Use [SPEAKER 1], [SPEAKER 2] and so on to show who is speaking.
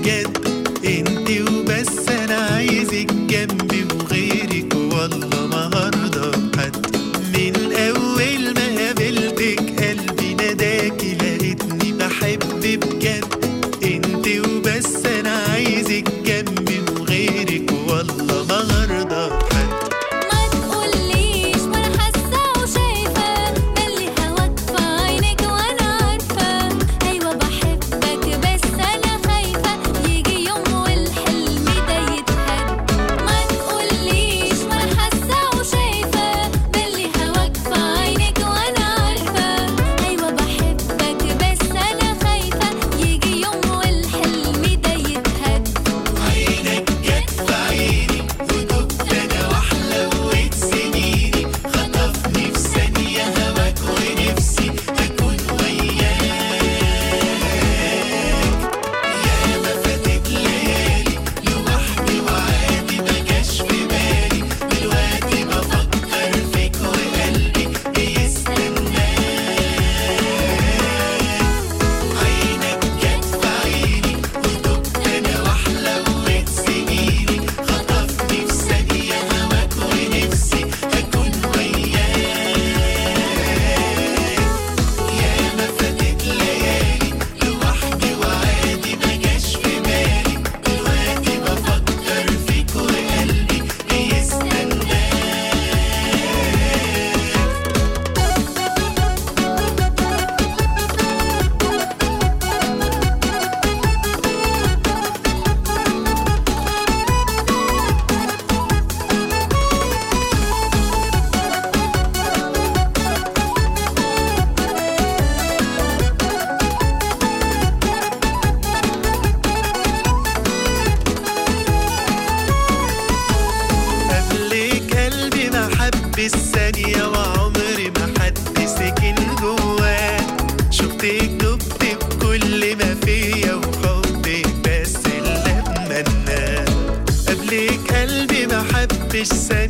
[SPEAKER 1] بجد انت وبس انا عايزك جنبي وغيرك والله ما هرضى بحد من اول ما قابلتك قلبي ناداكي لقيتني بحب بجد انت وبس انا عايزك جنبي وغيرك والله ما هرضى بحد
[SPEAKER 2] ما تقوليش ما انا حاسه وشايفه اللي هواك في عينك وانا عارفه ايوه بحبك بس انا خايفه يجي يوم والحلم ده يتهد ما تقوليش ما انا حاسه وشايفه اللي هواك في عينك وانا عارفه ايوه بحبك بس انا خايفه يجي يوم والحلم ده يتهد
[SPEAKER 1] عينك جت في عيني ودبت انا وحلوت سنيني خطفني في ثانية هواك ونفسي اكون وياك يا ما فاتت ليالي لوحدي وعادي ما جاش في بالي دلوقتي بفكر فيك وقلبي بيستناك عينك جت في عيني ودبت انا وحلوت سنيني خطفني في ثانية هواك ونفسي اكون وياك يا ما فاتت ليالي لوحدي وعادي ما جاش في بالي دلوقتي بفكر فيك وقلبي بيستناك قبلك قلبي ما حب الثانية وعمري ما حد سكن جواه شفتك دبت بكل ما فيا وحبك بس اللي اتمناه قبلك قلبي ما حبش ثانية